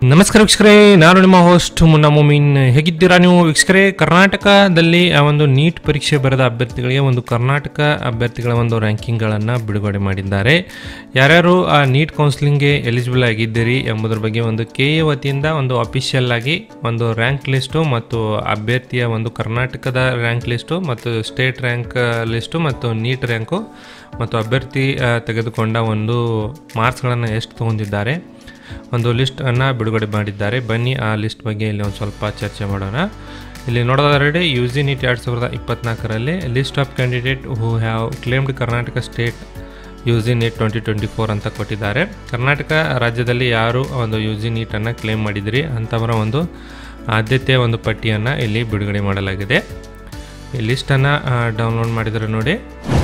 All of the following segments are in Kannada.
ನಮಸ್ಕಾರ ವೀಕ್ಷಕರೇ ನಾನು ನಿಮ್ಮ ಹೋಸ್ಟ್ ಮುನ್ನ ಮೊಮಿನ್ ಹೇಗಿದ್ದೀರಾ ನೀವು ವೀಕ್ಷಕರೇ ಕರ್ನಾಟಕದಲ್ಲಿ ಆ ಒಂದು ನೀಟ್ ಪರೀಕ್ಷೆ ಬರೆದ ಅಭ್ಯರ್ಥಿಗಳಿಗೆ ಒಂದು ಕರ್ನಾಟಕ ಅಭ್ಯರ್ಥಿಗಳ ಒಂದು ರ್ಯಾಂಕಿಂಗ್ಗಳನ್ನು ಬಿಡುಗಡೆ ಮಾಡಿದ್ದಾರೆ ಯಾರ್ಯಾರು ಆ ನೀಟ್ ಕೌನ್ಸಿಲಿಂಗ್ಗೆ ಎಲಿಜಿಬಲ್ ಆಗಿದ್ದೀರಿ ಎಂಬುದರ ಬಗ್ಗೆ ಒಂದು ಕೆ ಎ ವತಿಯಿಂದ ಒಂದು ಅಫಿಷಿಯಲ್ ಆಗಿ ಒಂದು ರ್ಯಾಂಕ್ ಲಿಸ್ಟು ಮತ್ತು ಅಭ್ಯರ್ಥಿಯ ಒಂದು ಕರ್ನಾಟಕದ ರ್ಯಾಂಕ್ ಲಿಸ್ಟು ಮತ್ತು ಸ್ಟೇಟ್ ರ್ಯಾಂಕ್ ಲಿಸ್ಟು ಮತ್ತು ನೀಟ್ ರ್ಯಾಂಕು ಮತ್ತು ಅಭ್ಯರ್ಥಿ ಆ, ತೆಗೆದುಕೊಂಡ ಒಂದು ಮಾರ್ಕ್ಸ್ಗಳನ್ನು ಎಷ್ಟು ತೊಗೊಂಡಿದ್ದಾರೆ ಒಂದು ಲಿಸ್ಟನ್ನು ಬಿಡುಗಡೆ ಮಾಡಿದ್ದಾರೆ ಬನ್ನಿ ಆ ಲಿಸ್ಟ್ ಬಗ್ಗೆ ಇಲ್ಲಿ ಒಂದು ಸ್ವಲ್ಪ ಚರ್ಚೆ ಮಾಡೋಣ ಇಲ್ಲಿ ನೋಡೋದಾದ್ರೆ ಯು ಜಿ ನೀಟ್ ಎರಡು ಸಾವಿರದ ಇಪ್ಪತ್ನಾಲ್ಕರಲ್ಲಿ list of candidate who have claimed Karnataka state U G NEET twenty twenty four ಅಂತ ಕೊಟ್ಟಿದ್ದಾರೆ ಕರ್ನಾಟಕ ರಾಜ್ಯದಲ್ಲಿ ಯಾರು ಒಂದು ಯು ಜಿ ನೀಟನ್ನು ಕ್ಲೇಮ್ ಮಾಡಿದಿರಿ ಅಂಥವರ ಒಂದು ಆದ್ಯತೆಯ ಒಂದು ಪಟ್ಟಿಯನ್ನು ಇಲ್ಲಿ ಬಿಡುಗಡೆ ಮಾಡಲಾಗಿದೆ ಈ ಲಿಸ್ಟನ್ನು ಡೌನ್ಲೋಡ್ ಮಾಡಿದರೆ ನೋಡಿ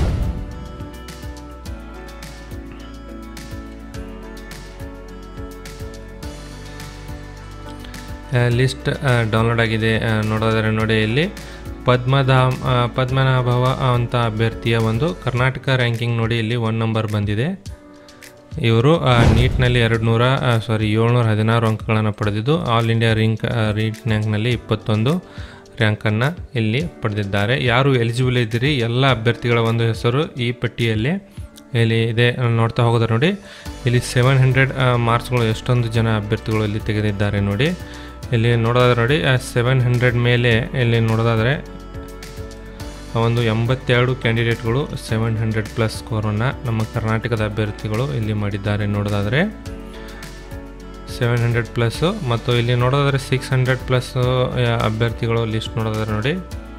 ಲಿಸ್ಟ್ ಡೌನ್ಲೋಡ್ ಆಗಿದೆ ಆ, ನೋಡೋದಾದ್ರೆ ನೋಡಿ ಇಲ್ಲಿ ಪದ್ಮಧಾಮ್ ಆ, ಪದ್ಮನಾಭವ ಅಂತ ಅಭ್ಯರ್ಥಿಯ ಒಂದು ಕರ್ನಾಟಕ ರ್ಯಾಂಕಿಂಗ್ ನೋಡಿ ಇಲ್ಲಿ ಒನ್ ನಂಬರ್ ಬಂದಿದೆ ಇವರು ನೀಟ್ನಲ್ಲಿ ಎರಡು ನೂರ ಸಾರಿ ಏಳ್ನೂರ ಹದಿನಾರು ಅಂಕಗಳನ್ನು ಪಡೆದಿದ್ದು ಆಲ್ ಇಂಡಿಯಾ ರಿಂಕ್ ರೀಟ್ ರ್ಯಾಂಕ್ನಲ್ಲಿ ಇಪ್ಪತ್ತೊಂದು ರ್ಯಾಂಕನ್ನು ಇಲ್ಲಿ ಪಡೆದಿದ್ದಾರೆ ಯಾರು ಎಲಿಜಿಬಲ್ ಇದ್ದೀರಿ ಎಲ್ಲ ಅಭ್ಯರ್ಥಿಗಳ ಒಂದು ಹೆಸರು ಈ ಪಟ್ಟಿಯಲ್ಲಿ ಇಲ್ಲಿ ಇದೆ ನೋಡ್ತಾ ಹೋಗೋದ್ರೆ ನೋಡಿ ಇಲ್ಲಿ ಸೆವೆನ್ ಹಂಡ್ರೆಡ್ ಮಾರ್ಕ್ಸ್ಗಳು ಎಷ್ಟೊಂದು ಜನ ಅಭ್ಯರ್ಥಿಗಳು ಇಲ್ಲಿ ತೆಗೆದಿದ್ದಾರೆ ನೋಡಿ ಇಲ್ಲಿ ನೋಡೋದಾದ್ರೆ ನೋಡಿ ಸೆವೆನ್ ಹಂಡ್ರೆಡ್ ಮೇಲೆ ಇಲ್ಲಿ ನೋಡೋದಾದರೆ ಒಂದು ಎಂಬತ್ತೆರಡು ಕ್ಯಾಂಡಿಡೇಟ್ಗಳು ಸೆವೆನ್ ಹಂಡ್ರೆಡ್ ಪ್ಲಸ್ ಸ್ಕೋರನ್ನು ನಮ್ಮ ಕರ್ನಾಟಕದ ಅಭ್ಯರ್ಥಿಗಳು ಇಲ್ಲಿ ಮಾಡಿದ್ದಾರೆ ನೋಡೋದಾದರೆ ಸೆವೆನ್ ಹಂಡ್ರೆಡ್ ಪ್ಲಸ್ಸು ಮತ್ತು ಇಲ್ಲಿ ನೋಡೋದಾದರೆ ಸಿಕ್ಸ್ ಹಂಡ್ರೆಡ್ ಪ್ಲಸ್ ಅಭ್ಯರ್ಥಿಗಳು ಲಿಸ್ಟ್ ನೋಡೋದಾದ್ರೆ ನೋಡಿ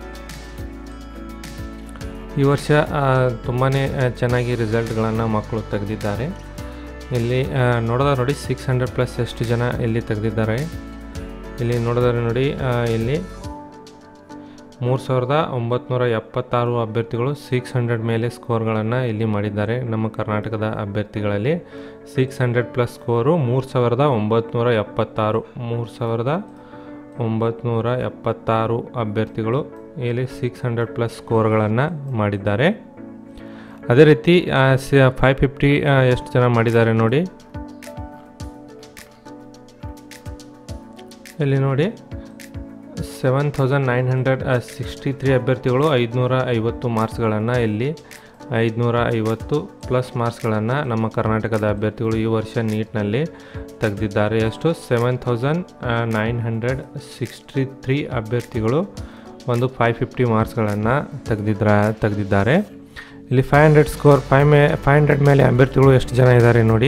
ಈ ವರ್ಷ ತುಂಬಾ ಚೆನ್ನಾಗಿ ರಿಸಲ್ಟ್ಗಳನ್ನು ಮಕ್ಕಳು ತೆಗೆದಿದ್ದಾರೆ ಇಲ್ಲಿ ಆ, ನೋಡೋದಾದ್ರೆ ನೋಡಿ ಸಿಕ್ಸ್ ಹಂಡ್ರೆಡ್ ಪ್ಲಸ್ ಎಷ್ಟು ಜನ ಇಲ್ಲಿ ತೆಗೆದಿದ್ದಾರೆ ಇಲ್ಲಿ ನೋಡಿದ್ರೆ ನೋಡಿ ಆ, ಇಲ್ಲಿ ಮೂರು ಸಾವಿರದ ಒಂಬತ್ನೂರ ಎಪ್ಪತ್ತಾರು ಅಭ್ಯರ್ಥಿಗಳು ಸಿಕ್ಸ್ ಹಂಡ್ರೆಡ್ ಮೇಲೆ ಸ್ಕೋರ್ಗಳನ್ನು ಇಲ್ಲಿ ಮಾಡಿದ್ದಾರೆ ನಮ್ಮ ಕರ್ನಾಟಕದ ಅಭ್ಯರ್ಥಿಗಳಲ್ಲಿ ಸಿಕ್ಸ್ ಹಂಡ್ರೆಡ್ ಪ್ಲಸ್ ಸ್ಕೋರು ಮೂರು ಸಾವಿರದ ಒಂಬತ್ನೂರ ಎಪ್ಪತ್ತಾರು ಮೂರು ಸಾವಿರದ ಒಂಬತ್ನೂರ ಎಪ್ಪತ್ತಾರು ಅಭ್ಯರ್ಥಿಗಳು ಇಲ್ಲಿ ಸಿಕ್ಸ್ ಹಂಡ್ರೆಡ್ ಪ್ಲಸ್ ಸ್ಕೋರ್ಗಳನ್ನು ಮಾಡಿದ್ದಾರೆ ಅದೇ ರೀತಿ ಫೈವ್ ಫಿಫ್ಟಿ ಎಷ್ಟು ಜನ ಮಾಡಿದ್ದಾರೆ ನೋಡಿ ಇಲ್ಲಿ ನೋಡಿ seven thousand nine hundred sixty three ಅಭ್ಯರ್ಥಿಗಳು ಐದುನೂರ ಐವತ್ತು ಮಾರ್ಕ್ಸ್ಗಳನ್ನು ಇಲ್ಲಿ ಐದುನೂರ ಐವತ್ತು ಪ್ಲಸ್ ಮಾರ್ಕ್ಸ್ಗಳನ್ನು ನಮ್ಮ ಕರ್ನಾಟಕದ ಅಭ್ಯರ್ಥಿಗಳು ಈ ವರ್ಷ ನೀಟ್ನಲ್ಲಿ ತೆಗೆದಿದ್ದಾರೆ ಎಷ್ಟು seven thousand nine hundred sixty three ಅಭ್ಯರ್ಥಿಗಳು ಒಂದು ಫೈವ್ ಫಿಫ್ಟಿ ಮಾರ್ಕ್ಸ್ಗಳನ್ನು ತೆಗೆದಿದ್ರ ತೆಗೆದಿದ್ದಾರೆ ಇಲ್ಲಿ ಫೈವ್ ಹಂಡ್ರೆಡ್ ಸ್ಕೋರ್ ಫೈವ್ ಮೇ ಫೈವ್ ಹಂಡ್ರೆಡ್ ಮೇಲೆ ಅಭ್ಯರ್ಥಿಗಳು ಎಷ್ಟು ಜನ ಇದ್ದಾರೆ ನೋಡಿ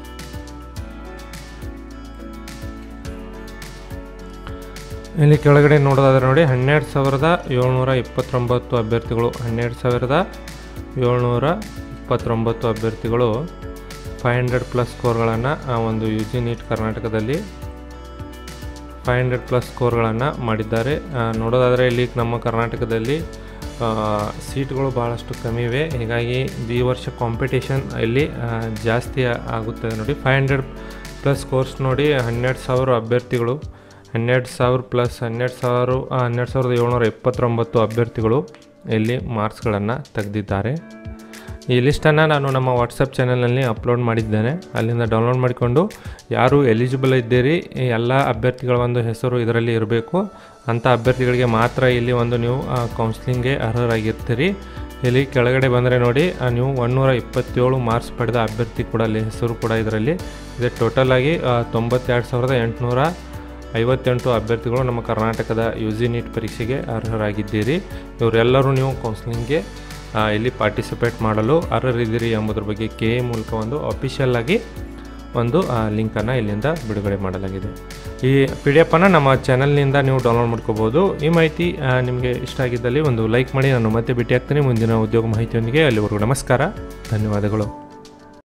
ಇಲ್ಲಿ ಕೆಳಗಡೆ ನೋಡೋದಾದ್ರೆ ನೋಡಿ ಹನ್ನೆರಡು ಸಾವಿರದ ಏಳ್ನೂರ ಇಪ್ಪತ್ತೊಂಬತ್ತು ಅಭ್ಯರ್ಥಿಗಳು ಹನ್ನೆರಡು ಸಾವಿರದ ಏಳ್ನೂರ ಇಪ್ಪತ್ತೊಂಬತ್ತು ಅಭ್ಯರ್ಥಿಗಳು ಫೈವ್ ಹಂಡ್ರೆಡ್ ಪ್ಲಸ್ ಸ್ಕೋರ್ಗಳನ್ನು ಒಂದು ಯು ಜಿ ನೀಟ್ ಕರ್ನಾಟಕದಲ್ಲಿ ಫೈವ್ ಹಂಡ್ರೆಡ್ ಪ್ಲಸ್ ಸ್ಕೋರ್ಗಳನ್ನು ಮಾಡಿದ್ದಾರೆ ಆ, ನೋಡೋದಾದರೆ ಇಲ್ಲಿ ನಮ್ಮ ಕರ್ನಾಟಕದಲ್ಲಿ ಆ, ಸೀಟ್ಗಳು ಭಾಳಷ್ಟು ಕಮ್ಮಿ ಇವೆ ಹೀಗಾಗಿ ಈ ವರ್ಷ ಕಾಂಪಿಟೇಷನ್ ಇಲ್ಲಿ ಆ, ಜಾಸ್ತಿ ಆಗುತ್ತದೆ ನೋಡಿ ಫೈವ್ ಹಂಡ್ರೆಡ್ ಪ್ಲಸ್ ಕೋರ್ಸ್ ನೋಡಿ ಹನ್ನೆರಡು ಸಾವಿರ ಅಭ್ಯರ್ಥಿಗಳು ಹನ್ನೆರಡು ಸಾವಿರ ಪ್ಲಸ್ ಹನ್ನೆರಡು ಸಾವಿರ ಆ, ಹನ್ನೆರಡು ಸಾವಿರದ ಏಳ್ನೂರ ಇಪ್ಪತ್ತೊಂಬತ್ತು ಅಭ್ಯರ್ಥಿಗಳು ಇಲ್ಲಿ ಮಾರ್ಕ್ಸ್ಗಳನ್ನು ತೆಗೆದಿದ್ದಾರೆ ಈ ಲಿಸ್ಟನ್ನು ನಾನು ನಮ್ಮ ವಾಟ್ಸಪ್ ಚಾನಲ್ನಲ್ಲಿ ಅಪ್ಲೋಡ್ ಮಾಡಿದ್ದೇನೆ ಅಲ್ಲಿಂದ ಡೌನ್ಲೋಡ್ ಮಾಡಿಕೊಂಡು ಯಾರು ಎಲಿಜಿಬಲ್ ಇದ್ದೀರಿ ಈ ಎಲ್ಲ ಅಭ್ಯರ್ಥಿಗಳ ಒಂದು ಹೆಸರು ಇದರಲ್ಲಿ ಇರಬೇಕು ಅಂಥ ಅಭ್ಯರ್ಥಿಗಳಿಗೆ ಮಾತ್ರ ಇಲ್ಲಿ ಒಂದು ನೀವು ಕೌನ್ಸ್ಲಿಂಗ್ಗೆ ಅರ್ಹರಾಗಿರ್ತೀರಿ ಇಲ್ಲಿ ಕೆಳಗಡೆ ಬಂದರೆ ನೋಡಿ ಆ, ನೀವು ಒನ್ನೂರ ಇಪ್ಪತ್ತೇಳು ಮಾರ್ಕ್ಸ್ ಪಡೆದ ಅಭ್ಯರ್ಥಿ ಕೂಡ ಅಲ್ಲಿ ಹೆಸರು ಕೂಡ ಇದರಲ್ಲಿ ಇದೆ ಟೋಟಲ್ ಆಗಿ ಆ, ತೊಂಬತ್ತೆರಡು ಸಾವಿರದ ಎಂಟುನೂರ ಐವತ್ತೆಂಟು ಅಭ್ಯರ್ಥಿಗಳು ನಮ್ಮ ಕರ್ನಾಟಕದ ಯು ಜಿ ನೀಟ್ ಪರೀಕ್ಷೆಗೆ ಅರ್ಹರಾಗಿದ್ದೀರಿ ಇವರೆಲ್ಲರೂ ನೀವು ಕೌನ್ಸಿಲಿಂಗ್ಗೆ ಆ, ಇಲ್ಲಿ ಪಾರ್ಟಿಸಿಪೇಟ್ ಮಾಡಲು ಅರ್ಹರಿದ್ದೀರಿ ಎಂಬುದರ ಬಗ್ಗೆ ಕೆ ಎ ಮೂಲಕ ಒಂದು ಅಫಿಷಿಯಲ್ ಆಗಿ ಒಂದು ಲಿಂಕನ್ನು ಇಲ್ಲಿಂದ ಬಿಡುಗಡೆ ಮಾಡಲಾಗಿದೆ ಈ ಪಿ ಡಿ ಎಫನ್ನು ನಮ್ಮ ಚಾನಲ್ನಿಂದ ನೀವು ಡೌನ್ಲೋಡ್ ಮಾಡ್ಕೋಬೋದು ಈ ಮಾಹಿತಿ ಆ, ನಿಮಗೆ ಇಷ್ಟ ಆಗಿದ್ದಲ್ಲಿ ಒಂದು ಲೈಕ್ ಮಾಡಿ ನಾನು ಮತ್ತೆ ಭೇಟಿ ಆಗ್ತೀನಿ ಮುಂದಿನ ಉದ್ಯೋಗ ಮಾಹಿತಿಯೊಂದಿಗೆ ಅಲ್ಲಿವರೆಗೂ ನಮಸ್ಕಾರ ಧನ್ಯವಾದಗಳು